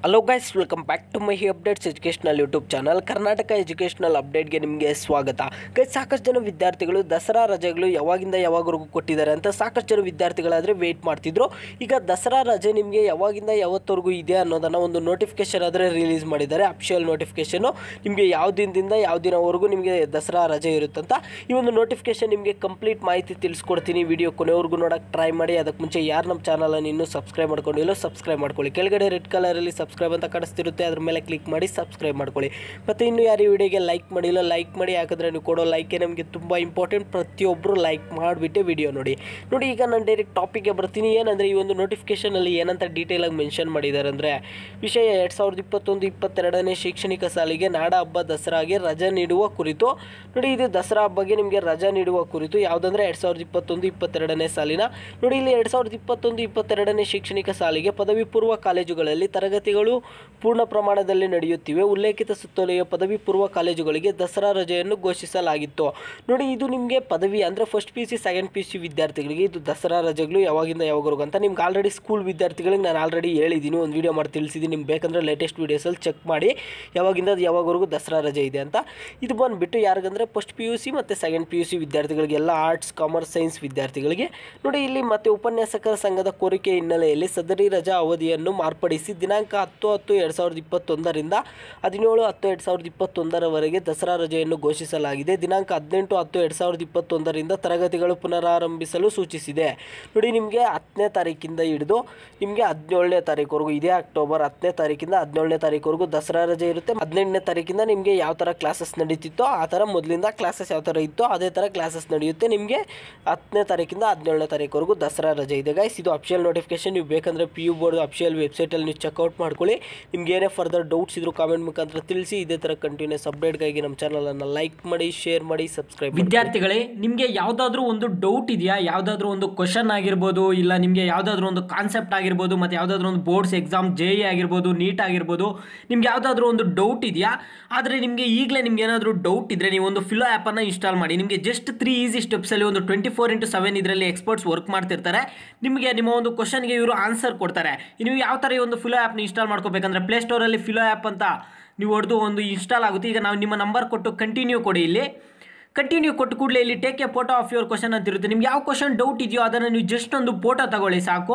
hello guys welcome back to my updates educational YouTube channel Karnataka educational ಅಪ್ಡೇಟ್ಗೆ ನಿಮಗೆ ಸ್ವಾಗತ guys ಸಾಕಷ್ಟು ಜನ ವಿದ್ಯಾರ್ಥಿಗಳು ದಸರಾ ರಜೆಗಳು ಯಾವಾಗಿಂದ ಯಾವಾಗವರೆಗೂ ಕೊಟ್ಟಿದ್ದಾರೆ ಅಂತ ಸಾಕಷ್ಟು ಜನ ವಿದ್ಯಾರ್ಥಿಗಳಾದರೆ ವೆಯ್ಟ್ ಮಾಡ್ತಿದ್ರು ಈಗ ದಸರಾ ರಜೆ ನಿಮಗೆ ಯಾವಾಗಿಂದ ಯಾವತ್ತವರೆಗೂ ಇದೆ ಅನ್ನೋದನ್ನು ಒಂದು ನೋಟಿಫಿಕೇಶನ್ ಆದರೆ ರಿಲೀಸ್ ಮಾಡಿದ್ದಾರೆ ಅಫಿಷಿಯಲ್ ನೋಟಿಫಿಕೇಶನು ನಿಮಗೆ ಯಾವ ದಿನದಿಂದ ಯಾವ ದಿನವರೆಗೂ ನಿಮಗೆ ದಸರಾ ರಜೆ ಇರುತ್ತಂತ ಈ ಒಂದು ನೋಟಿಫಿಕೇಶನ್ ನಿಮಗೆ ಕಂಪ್ಲೀಟ್ ಮಾಹಿತಿ ತಿಳಿಸ್ಕೊಡ್ತೀನಿ ವಿಡಿಯೋ ಕೊನೆವರೆಗೂ ನೋಡೋಕೆ ಟ್ರೈ ಮಾಡಿ ಅದಕ್ಕೆ ಮುಂಚೆ ಯಾರು ನಮ್ಮ ಚಾನಲನ್ನು ಇನ್ನೂ ಸಬ್ಸ್ಕ್ರೈಬ್ ಮಾಡ್ಕೊಂಡಿಲ್ಲೋ ಸಬ್ಸ್ಕ್ರೈಬ್ ಮಾಡ್ಕೊಳ್ಳಿ ಕೆಳಗಡೆ ರೆಡ್ ಕಲರಲ್ಲಿ ಸಬ್ಸ್ಕ್ರೈಬ್ ಅಂತ ಕಾಣಿಸ್ತಿರುತ್ತೆ ಅದ್ರ ಮೇಲೆ ಕ್ಲಿಕ್ ಮಾಡಿ ಸಬ್ಸ್ಕ್ರೈಬ್ ಮಾಡ್ಕೊಳ್ಳಿ ಮತ್ತು ಇನ್ನು ಯಾರು ಈ ವಿಡಿಯೋಗೆ ಲೈಕ್ ಮಾಡಿಲ್ಲ ಲೈಕ್ ಮಾಡಿ ಯಾಕಂದರೆ ನೀವು ಕೊಡೋ ಲೈಕೆ ನಮಗೆ ತುಂಬ ಇಂಪಾರ್ಟೆಂಟ್ ಪ್ರತಿಯೊಬ್ಬರು ಲೈಕ್ ಮಾಡಿಬಿಟ್ಟು ವಿಡಿಯೋ ನೋಡಿ ನೋಡಿ ಈಗ ನಾನು ಡೈರೆಕ್ಟ್ ಟಾಪಿಕ್ಗೆ ಬರ್ತೀನಿ ಏನಂದರೆ ಈ ಒಂದು ನೋಟಿಫಿಕೇಷನಲ್ಲಿ ಏನಂತ ಡೀಟೇಲಾಗಿ ಮೆನ್ಷನ್ ಮಾಡಿದ್ದಾರೆ ಅಂದರೆ ವಿಷಯ ಎರಡು ಸಾವಿರದ ಇಪ್ಪತ್ತೊಂದು ಇಪ್ಪತ್ತೆರಡನೇ ಶೈಕ್ಷಣಿಕ ಸಾಲಿಗೆ ನಾಡ ಹಬ್ಬ ದಸರಾಗೆ ರಜೆ ನೀಡುವ ಕುರಿತು ನೋಡಿ ಇದು ದಸರಾ ಹಬ್ಬಗೆ ನಿಮಗೆ ರಜೆ ನೀಡುವ ಕುರಿತು ಯಾವುದಂದ್ರೆ ಎರಡು ಸಾವಿರದ ಇಪ್ಪತ್ತೊಂದು ಇಪ್ಪತ್ತೆರಡನೇ ಸಾಲಿನ ನೋಡಿ ಇಲ್ಲಿ ಎರಡು ಸಾವಿರದ ಇಪ್ಪತ್ತೊಂದು ಇಪ್ಪತ್ತೆರಡನೇ ಶೈಕ್ಷಣಿಕ ಸಾಲಿಗೆ ಪದವಿ ಪೂರ್ವ ಕಾಲೇಜುಗಳಲ್ಲಿ ತರಗತಿಗಳು ಪೂರ್ಣ ಪ್ರಮಾಣದಲ್ಲಿ ನಡೆಯುತ್ತಿವೆ ಉಲ್ಲೇಖಿತ ಸುತ್ತೋಲೆಯ ಪದವಿ ಪೂರ್ವ ಕಾಲೇಜುಗಳಿಗೆ ದಸರಾ ರಜೆಯನ್ನು ಘೋಷಿಸಲಾಗಿತ್ತು ನೋಡಿ ಇದು ನಿಮಗೆ ಪದವಿ ಅಂದರೆ first P U C second P U C ವಿದ್ಯಾರ್ಥಿಗಳಿಗೆ ಇದು ದಸರಾ ರಜೆಗಳು ಯಾವಾಗಿಂದ ಯಾವಾಗವರೆಗೂ ಅಂತ ನಿಮ್ಗೆ ಆಲ್ರೆಡಿ ಸ್ಕೂಲ್ ವಿದ್ಯಾರ್ಥಿಗಳಿಗೆ ನಾನು ಆಲ್ರೆಡಿ ಹೇಳಿದ್ದೀನಿ ಒಂದು ವೀಡಿಯೋ ಮಾಡಿ ತಿಳಿಸಿದ್ದೀನಿ ನಿಮ್ಗೆ ಬೇಕಂದರೆ ಲೇಟೆಸ್ಟ್ ವೀಡಿಯೋಸಲ್ಲಿ ಚೆಕ್ ಮಾಡಿ ಯಾವಾಗಿಂದ ಅದು ಯಾವಾಗವರೆಗೂ ದಸರಾ ರಜೆ ಇದೆ ಅಂತ ಇದು ಬಂದುಬಿಟ್ಟು ಯಾರಿಗಂದರೆ ಫಸ್ಟ್ ಪಿ ಯು ಸಿ ಮತ್ತು ಸೆಕೆಂಡ್ ಪಿ ಯು ಸಿ ವಿದ್ಯಾರ್ಥಿಗಳಿಗೆ ಎಲ್ಲ ಆರ್ಟ್ಸ್ ಕಾಮರ್ಸ್ ಸೈನ್ಸ್ ವಿದ್ಯಾರ್ಥಿಗಳಿಗೆ ನೋಡಿ ಇಲ್ಲಿ ಮತ್ತೆ ಉಪನ್ಯಾಸಕರ ಸಂಘದ ಕೋರಿಕೆ ಹಿನ್ನೆಲೆಯಲ್ಲಿ ಸದರಿ ರಜಾ ಅವಧಿಯನ್ನು ಮಾರ್ಪಡಿಸಿ ದಿನಾಂಕ ಹತ್ತು ಹತ್ತು ಎರಡು ಸಾವಿರದ ಇಪ್ಪತ್ತೊಂದರಿಂದ ಹದಿನೇಳು ಹತ್ತು ಎರಡು ಸಾವಿರದ ಇಪ್ಪತ್ತೊಂದರವರೆಗೆ ದಸರಾ ರಜೆಯನ್ನು ಘೋಷಿಸಲಾಗಿದೆ ದಿನಾಂಕ ಹದಿನೆಂಟು ಹತ್ತು ಎರಡು ಸಾವಿರದ ಇಪ್ಪತ್ತೊಂದರಿಂದ ತರಗತಿಗಳು ಪುನರಾರಂಭಿಸಲು ಸೂಚಿಸಿದೆ ನೋಡಿ ನಿಮಗೆ ಹತ್ತನೇ ತಾರೀಕಿಂದ ಹಿಡಿದು ನಿಮಗೆ ಹದಿನೇಳನೇ ತಾರೀಕುವರೆಗೂ ಇದೇ ಅಕ್ಟೋಬರ್ ಹತ್ತನೇ ತಾರೀಕಿಂದ ಹದಿನೇಳನೇ ತಾರೀಕುವರೆಗೂ ದಸರಾ ರಜೆ ಇರುತ್ತೆ ಹದಿನೆಂಟನೇ ತಾರೀಕಿಂದ ನಿಮಗೆ ಯಾವ ಥರ ಕ್ಲಾಸಸ್ ನಡೀತಿತ್ತೋ ಆ ಥರ ಮೊದಲಿಂದ ಕ್ಲಾಸಸ್ ಯಾವ ಥರ ಇತ್ತೋ ಅದೇ ಥರ ಕ್ಲಾಸಸ್ ನಡೆಯುತ್ತೆ ನಿಮಗೆ ಹತ್ತನೇ ತಾರೀಕಿಂದ ಹದಿನೇಳನೇ ತಾರೀಕುವರೆಗೂ ದಸರಾ ರಜೆ ಇದೆ ಗೈಸ್ ಇದು ಅಫಿಷಿಯಲ್ ನೋಟಿಫಿಕೇಶನ್ ನೀವು ಬೇಕಂದರೆ ಪಿ ಯು ಬೋರ್ಡ್ ಅಫಿಷಿಯಲ್ ವೆಬ್ಸೈಟಲ್ಲಿ ನೀವು ಚೆಕ್ಔಟ್ ಮಾಡ್ಕೊಳ್ಳಿ ನಿಮ್ಗೆ ಏನೇ ಫರ್ದರ್ ಡೌಟ್ಸ್ ಇದ್ರು ಕಾಮೆಂಟ್ ಮುಖಾಂತರ ತಿಳಿಸಿ ಇದೇ ಥರ ಕಂಟಿನ್ಯೂಸ್ ಅಪ್ಡೇಟ್ಗಾಗಿ ನಮ್ಮ ಚಾನಲನ್ನು ಲೈಕ್ ಮಾಡಿ ಶೇರ್ ಮಾಡಿ ಸಬ್ಸ್ಕ್ರೈಬ್ ವಿದ್ಯಾರ್ಥಿಗಳೇ ನಿಮಗೆ ಯಾವುದಾದ್ರೂ ಒಂದು ಡೌಟ್ ಇದೆಯಾ ಯಾವುದಾದ್ರೂ ಒಂದು ಕ್ವಶನ್ ಆಗಿರ್ಬೋದು ಇಲ್ಲ ನಿಮಗೆ ಯಾವುದಾದ್ರೂ ಒಂದು ಕಾನ್ಸೆಪ್ಟ್ ಆಗಿರ್ಬೋದು ಮತ್ತು ಯಾವುದಾದ್ರೂ ಒಂದು ಬೋರ್ಡ್ಸ್ ಎಕ್ಸಾಮ್ ಜೆ ಇ ಆಗಿರ್ಬೋದು ನೀಟ್ ಆಗಿರ್ಬೋದು ನಿಮ್ಗೆ ಯಾವುದಾದ್ರೂ ಒಂದು ಡೌಟ್ ಇದೆಯಾ ಆದರೆ ನಿಮಗೆ ಈಗಲೇ ನಿಮ್ಗೆ ಏನಾದರೂ ಡೌಟ್ ಇದ್ದರೆ ನೀವು ಒಂದು ಫಿಲೋ ಆ್ಯಪನ್ನು ಇನ್ಸ್ಟಾಲ್ ಮಾಡಿ ನಿಮಗೆ ಜಸ್ಟ್ ತ್ರೀ ಈಸಿ ಸ್ಟೆಪ್ಸಲ್ಲಿ ಒಂದು ಟ್ವೆಂಟಿ ಫೋರ್ ಇಂಟು ಸೆವೆನ್ ಇದರಲ್ಲಿ ಎಕ್ಸ್ಪರ್ಟ್ಸ್ ವರ್ಕ್ ಮಾಡ್ತಿರ್ತಾರೆ ನಿಮಗೆ ನಿಮ್ಮ ಒಂದು ಕ್ವಶನ್ಗೆ ಇವರು ಆನ್ಸರ್ ಕೊಡ್ತಾರೆ ನೀವು ಯಾವ ಥರ ಈ ಒಂದು ಫಿಲೋ ಆ್ಯಪ್ನ ಇನ್ಸ್ಟಾಲ್ ಮಾಡ್ಕೋಬೇಕಂದ್ರೆ ಪ್ಲೇಸ್ಟೋರಲ್ಲಿ ಫಿಲೋ ಆ್ಯಪ್ ಅಂತ ನೀವು ಹೊಡೆದು ಒಂದು ಇನ್ಸ್ಟಾಲ್ ಆಗುತ್ತೆ ಈಗ ನಾವು ನಿಮ್ಮ ನಂಬರ್ ಕೊಟ್ಟು ಕಂಟಿನ್ಯೂ ಕೊಡಿ ಇಲ್ಲಿ ಕಂಟಿನ್ಯೂ ಕೊಟ್ಟು ಕೂಡಲೇ ಇಲ್ಲಿ take a photo of your question ಅಂತ ಇರುತ್ತೆ ನಿಮ್ಗೆ ಯಾವ ಕ್ವಶನ್ ಡೌಟ್ ಇದೆಯೋ ಅದನ್ನು ನೀವು ಜಸ್ಟ್ ಒಂದು ಫೋಟೋ ತಗೊಳ್ಳಿ ಸಾಕು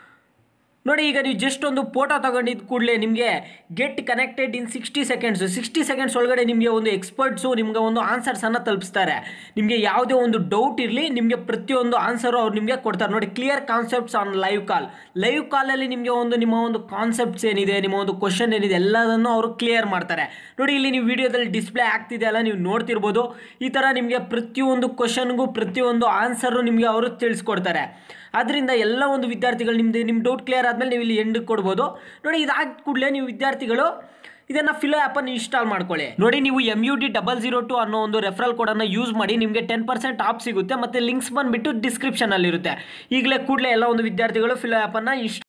ನೋಡಿ ಈಗ ನೀವು ಜಸ್ಟ್ ಒಂದು ಫೋಟೋ ತಗೊಂಡಿದ್ದ ಕೂಡಲೇ ನಿಮಗೆ get connected in sixty seconds sixty seconds ಒಳಗಡೆ ನಿಮಗೆ ಒಂದು ಎಕ್ಸ್ಪರ್ಟ್ಸು ನಿಮಗೆ ಒಂದು ಆನ್ಸರ್ಸನ್ನು ತಲುಪಿಸ್ತಾರೆ ನಿಮಗೆ ಯಾವುದೇ ಒಂದು ಡೌಟ್ ಇರಲಿ ನಿಮಗೆ ಪ್ರತಿಯೊಂದು ಆನ್ಸರು ಅವ್ರು ನಿಮಗೆ ಕೊಡ್ತಾರೆ ನೋಡಿ clear concepts on live call live ಕಾಲಲ್ಲಿ ನಿಮಗೆ ಒಂದು ನಿಮ್ಮ ಒಂದು ಕಾನ್ಸೆಪ್ಟ್ಸ್ ಏನಿದೆ ನಿಮ್ಮ ಒಂದು ಕ್ವಶನ್ ಏನಿದೆ ಎಲ್ಲದನ್ನು ಅವರು ಕ್ಲಿಯರ್ ಮಾಡ್ತಾರೆ ನೋಡಿ ಇಲ್ಲಿ ನೀವು ವಿಡಿಯೋದಲ್ಲಿ ಡಿಸ್ಪ್ಲೇ ಆಗ್ತಿದೆ ಅಲ್ಲ ನೀವು ನೋಡ್ತಿರ್ಬೋದು ಈ ಥರ ನಿಮಗೆ ಪ್ರತಿಯೊಂದು ಕ್ವಶನ್ಗೂ ಪ್ರತಿಯೊಂದು ಆನ್ಸರು ನಿಮಗೆ ಅವರು ತಿಳಿಸ್ಕೊಡ್ತಾರೆ ಅದರಿಂದ ಎಲ್ಲ ಒಂದು ವಿದ್ಯಾರ್ಥಿಗಳು ನಿಮ್ಮದು ನಿಮ್ಮ ಡೌಟ್ ಕ್ಲಿಯರ್ ಆದಮೇಲೆ ನೀವು ಇಲ್ಲಿ ಎಂಡ್ ಕೊಡ್ಬೋದು ನೋಡಿ ಇದಾದ ಕೂಡಲೇ ನೀವು ವಿದ್ಯಾರ್ಥಿಗಳು ಇದನ್ನು ಫಿಲೋ ಆ್ಯಪನ್ನು ಇನ್ಸ್ಟಾಲ್ ಮಾಡ್ಕೊಳ್ಳಿ ನೋಡಿ ನೀವು M U D double zero two ಅನ್ನೋ ಒಂದು ರೆಫರಲ್ ಕೋಡನ್ನು ಯೂಸ್ ಮಾಡಿ ನಿಮಗೆ ಟೆನ್ ಪರ್ಸೆಂಟ್ ಆಫ್ ಸಿಗುತ್ತೆ ಮತ್ತು ಲಿಂಕ್ಸ್ ಬಂದುಬಿಟ್ಟು ಡಿಸ್ಕ್ರಿಪ್ಷನಲ್ಲಿರುತ್ತೆ ಈಗಲೇ ಕೂಡಲೇ ಎಲ್ಲ ಒಂದು ವಿದ್ಯಾರ್ಥಿಗಳು ಫಿಲೋ ಆ್ಯಪನ್ನು ಇನ್ಸ್ಟ್